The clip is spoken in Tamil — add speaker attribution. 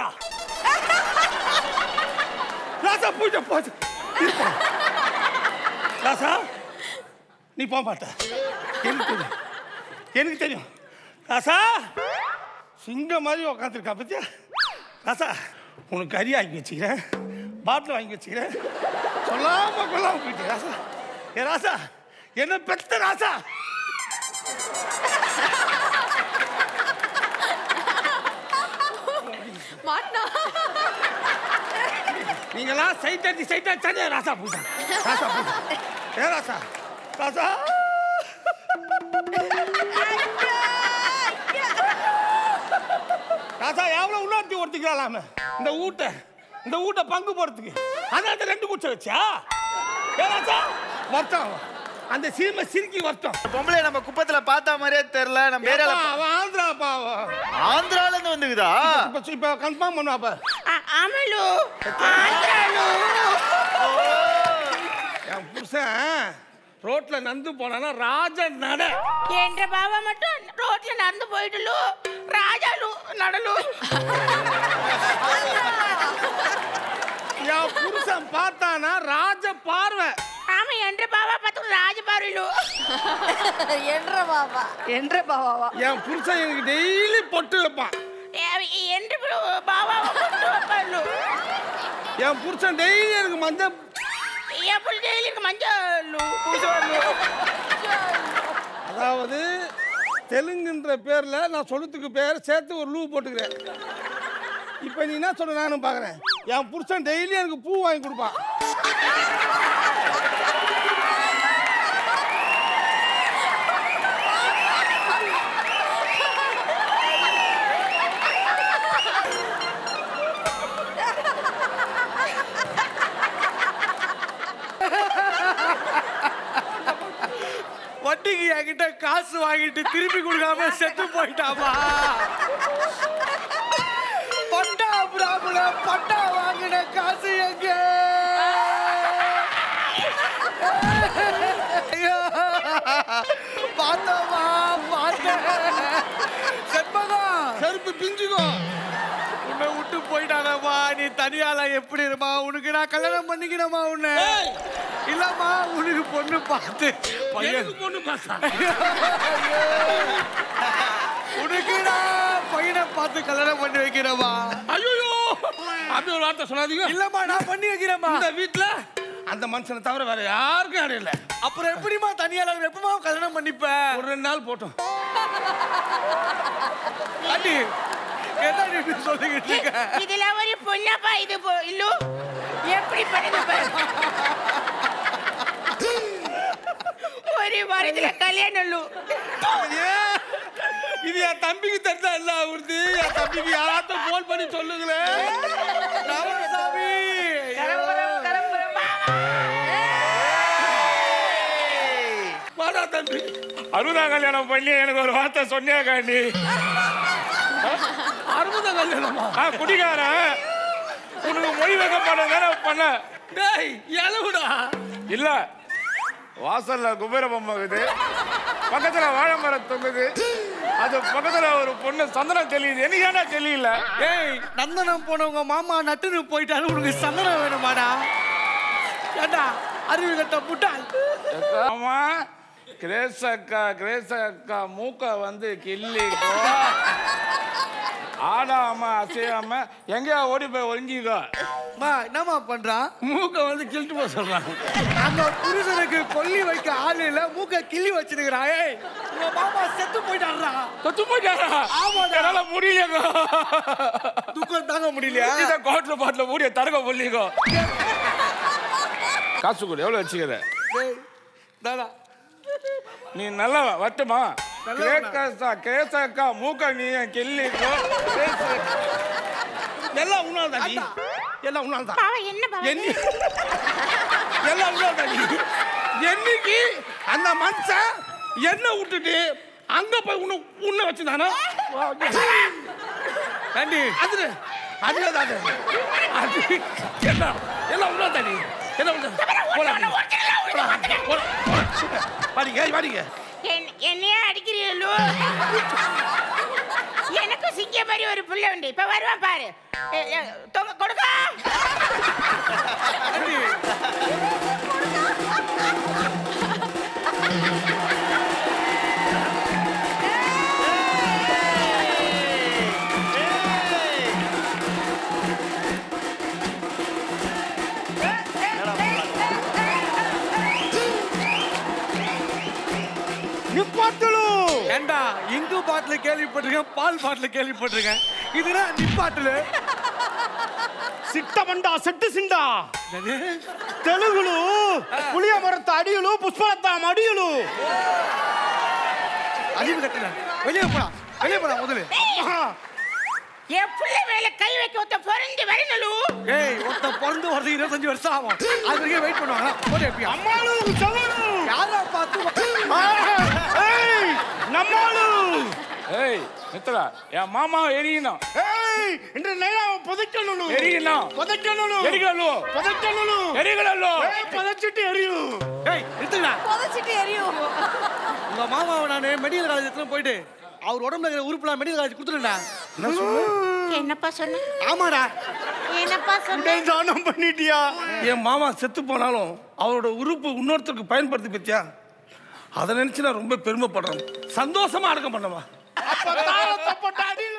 Speaker 1: போயிட்டா ராசா போயிட்டா போச்சு இருப்பா. ராசா நீ போக மாட்ட எனக்கு தெரியும் எனக்கு தெரியும் ராசா சிங்கம் மாதிரி உக்காந்துருக்கா பத்தியா ராசா உனக்கு கறி வாங்கி வச்சுக்கிறேன் பாட்டில் வாங்கி வச்சுக்கிறேன் சொல்லாம கொள்ளாம போயிட்டு ராசா ஏ ராசா என்ன பெத்த ராசா
Speaker 2: மாட்டினா
Speaker 1: நீங்களாம் சைட் அடி சைட் அடிச்சானே ராசா போயிட்டான் ராசா போயிட்டான் ஏ ராசா ராசா ராசா எவ்வளோ இன்னொருத்தி ஒருத்திக்கிறாளாம இந்த ஊட்ட இந்த ஊட்ட பங்கு போறதுக்கு அதான் அந்த ரெண்டு குச்சை வச்சா ஏ ராசா வருத்தம் அந்த சீமை சிரிக்கி வருத்தம்
Speaker 3: பொம்பளை நம்ம குப்பத்துல பார்த்த மாதிரியே தெரியல நம்ம ஏரியால
Speaker 1: ஏப்பா, அவன் ஆந்திராப்பா அவன்.
Speaker 3: ஆந்திரால இருந்து வந்துக்குதா
Speaker 1: இப்ப இப்ப கன்ஃபார்ம் பண்ணுவாப்ப
Speaker 4: ஆமலு ஆந்திராலு
Speaker 1: என் புருஷன் ரோட்ல நந்து போனானா ராஜ நட
Speaker 4: என்ற பாவா மட்டும் ரோட்ல நடந்து போயிட்டுலு ராஜாலு நடலு
Speaker 1: என் புருஷன் பார்த்தானா ராஜ பார்வை
Speaker 4: ஆமா என்ற பாவா பார்த்து ராஜ பார்வையிலு
Speaker 2: என்ற பாபா என்ற பாபாவா
Speaker 1: என் புருஷன் எனக்கு டெய்லி பொட்டு வைப்பான்
Speaker 4: என்ற பாவா கொண்டு வைப்பாலு
Speaker 1: என் புருஷன் டெய்லி எனக்கு மஞ்சள்
Speaker 4: எப்படி டெய்லிக்கு மஞ்சள்
Speaker 1: அதாவது தெலுங்குன்ற பேர்ல நான் சொல்லுறதுக்கு பேர் சேர்த்து ஒரு லூ போட்டுக்கிறேன் இப்போ நீ என்ன சொல்ற நானும் பார்க்குறேன் என் புருஷன் டெய்லி எனக்கு பூ வாங்கி கொடுப்பான்
Speaker 3: வட்டிக்கு என்கிட்ட காசு வாங்கிட்டு திருப்பி கொடுக்காம செத்து போயிட்டாமா பட்டா பிராமண பட்டா வாங்கின காசு எங்க ஐயோ, பார்த்தோமா பார்த்தேன் செண்பகம்
Speaker 1: செருப்பு பிஞ்சுக்கோ
Speaker 3: உன்னை விட்டு போயிட்டானம்மா நீ தனியால எப்படி இருமா உனக்கு நான் கல்யாணம் பண்ணிக்கணுமா உன்னை
Speaker 1: ஏய்!
Speaker 3: இல்லம்மா உனக்கு பொண்ணு பார்த்து பையன்
Speaker 1: எனக்கு பொண்ணு பார்த்தா
Speaker 3: உனக்கு நான் பையனை பார்த்து கல்யாணம் பண்ணி வைக்கிறேம்மா
Speaker 1: ஐயோ அப்படி ஒரு வார்த்தை சொல்லாதீங்க
Speaker 3: இல்லம்மா நான் பண்ணி வைக்கிறேம்மா
Speaker 1: இந்த வீட்ல அந்த மனுஷனை தவிர வேற யாருக்கும் இடம் இல்லை
Speaker 3: அப்புறம் எப்படிம்மா தனியால எப்பமா கல்யாணம் பண்ணிப்ப
Speaker 1: ஒரு ரெண்டு நாள் போட்டோம்
Speaker 3: அண்ணி என்ன நீ இப்படி சொல்லிக்கிட்டு இருக்க
Speaker 4: இதெல்லாம் ஒரு பொண்ணப்பா இது போ இல்லு எப்படி பண்ணுது பாரு. ஒரு வாரத்துல கல்யாணம் இல்லு
Speaker 1: ஏன்? இது என் தம்பிக்கு தெரிஞ்சா இல்ல அவருது என் தம்பிக்கு யாராச்சும் போன் பண்ணி சொல்லுங்களேன்
Speaker 3: ராமசாமி
Speaker 1: வாடா தம்பி
Speaker 5: அறுபதாம் கல்யாணம் பண்ணி எனக்கு ஒரு வார்த்தை சொன்னியாக்கா நீ
Speaker 1: அறுபதாம் கல்யாணமா
Speaker 5: ஆ குடிகாரன் உனக்கு மொழி வைக்க பண்ண தானே பண்ண
Speaker 1: டேய் எலவுடா
Speaker 5: இல்ல வாசல்ல குபேர பொம்மை இருக்குது பக்கத்துல வாழை மரம் தொங்குது அது பக்கத்துல ஒரு பொண்ணு சந்தனம் தெரியுது எனக்கு ஏன்டா தெரியல
Speaker 3: ஏய் நந்தனம் போனவங்க மாமா நட்டுன்னு போயிட்டாரு உனக்கு சந்தனம் வேணுமாடா ஏண்டா அறிவு கட்ட முட்டாள்
Speaker 5: ஆமா கிரேஸ் அக்கா கிரேஸ் அக்கா மூக்க வந்து கிள்ளி ஆடாம அசையாம எங்கேயா ஓடி போய் ஒழிஞ்சிக்கோ
Speaker 3: மா என்னம்மா பண்றான்
Speaker 1: மூக்க வந்து கிழிட்டு போக சொல்றாங்க
Speaker 3: அந்த புருஷனுக்கு கொல்லி வைக்க ஆள் இல்ல மூக்க கிள்ளி வச்சிருக்கிறான் ஏய் உங்க மாமா செத்து போயிட்டாரா
Speaker 5: தொத்து போயிட்டாரா
Speaker 3: ஆமாடா.
Speaker 5: என்னால முடியலங்க
Speaker 3: துக்கம் தாங்க முடியலையா
Speaker 5: இத கோட்ல பாட்டில மூடிய தரக பொல்லிக்கோ காசு கொடு எவ்வளவு வச்சுக்கிற
Speaker 3: டேய், தாடா.
Speaker 5: நீ நல்லா வட்டுமா
Speaker 3: நல்லவனா?
Speaker 5: கேக்கா கேசக்கா மூக்க நீ கிள்ளிக்கோ
Speaker 1: எல்லாம் உன்னால தாடி எல்லாம் உன்னால தான்
Speaker 4: பாவா என்ன பாவா
Speaker 1: என்னி எல்லாம் உன்னால தாடி என்னைக்கு அந்த மனுஷன் என்ன விட்டுட்டு அங்க போய் உன்னை உன்னை வச்சுதானா
Speaker 3: ஏண்டி
Speaker 1: அது அது அது அது எல்லாம் எல்லாம் உன்னால தாடி எல்லாம் உன்னால போலாம் போலாம் போலாம் வாடிங்க ஏய், வாடிங்க
Speaker 4: என்- என்னையே அடிக்கிறீங்களோ எனக்கும் சிங்க மாதிரி ஒரு புள்ள உண்டு இப்ப வருவான் பாரு ஏ, ஏ, தொங்க- கொடுக்கா
Speaker 1: நிப்பாட்டலு
Speaker 3: ஏண்டா இங்கு பாட்டில் கேள்விப்பட்டிருக்கேன் பால் பாட்டில் கேள்விப்பட்டிருக்கேன் இதுனா நிப்பாட்டில்
Speaker 1: సిట్టమండ సెట్టు సిండా తెలుగులు పులియ మరత అడియులు పుష్పలత మడియులు
Speaker 3: அறிவு கட்டல வெளியே போடா வெளியே போடா முதல்ல
Speaker 4: என் புள்ள மேல கை வைக்க ஒருத்த பொறந்து வரணும்
Speaker 3: ஏய் ஒருத்த பிறந்து வரது இருபத்தஞ்சு வருஷம் ஆகும் அது வரைக்கும் வெயிட் பண்ணுவாங்களா போட்டு எப்படியா
Speaker 1: అమ్మాలు చవలు
Speaker 3: யாரா பார்த்து
Speaker 1: ఏయ్ నమ్మాలు
Speaker 5: ஏய் நித்தலா என் மாமா எரியணும்
Speaker 1: ఏయ్ ఇంద్ర నైనా పొదక్కను
Speaker 5: எரியணும்
Speaker 1: పొదక్కను
Speaker 5: எரிகளோ
Speaker 1: పొదక్కను
Speaker 5: எரிகளோ
Speaker 1: ఏయ్ పొదచ్చిట్టి ఎరియు
Speaker 3: ஏய் நிறுத்துங்கடா
Speaker 2: புதைச்சிட்டு எரியும்
Speaker 3: உங்க மாமாவை நான் மெடிக்கல் காலேஜ் எடுத்துன்னு போயிட்டு அவர் உடம்புல இருக்கிற உறுப்புலாம் மெடிக்கல் காலேஜ் கொடுத்துட்டேன்டா
Speaker 4: என்னப்பா சொன்ன
Speaker 3: ஆமாடா
Speaker 4: என்னப்பா சொன்ன
Speaker 1: தானம் பண்ணிட்டியா என் மாமா செத்து போனாலும் அவரோட உறுப்பு இன்னொருத்தருக்கு பயன்படுத்தி பத்தியா அதை நினைச்சு நான் ரொம்ப பெருமைப்படுறேன் சந்தோஷமா அடக்கம் பண்ணவா அப்ப தாரத்தை போட்டு அடியில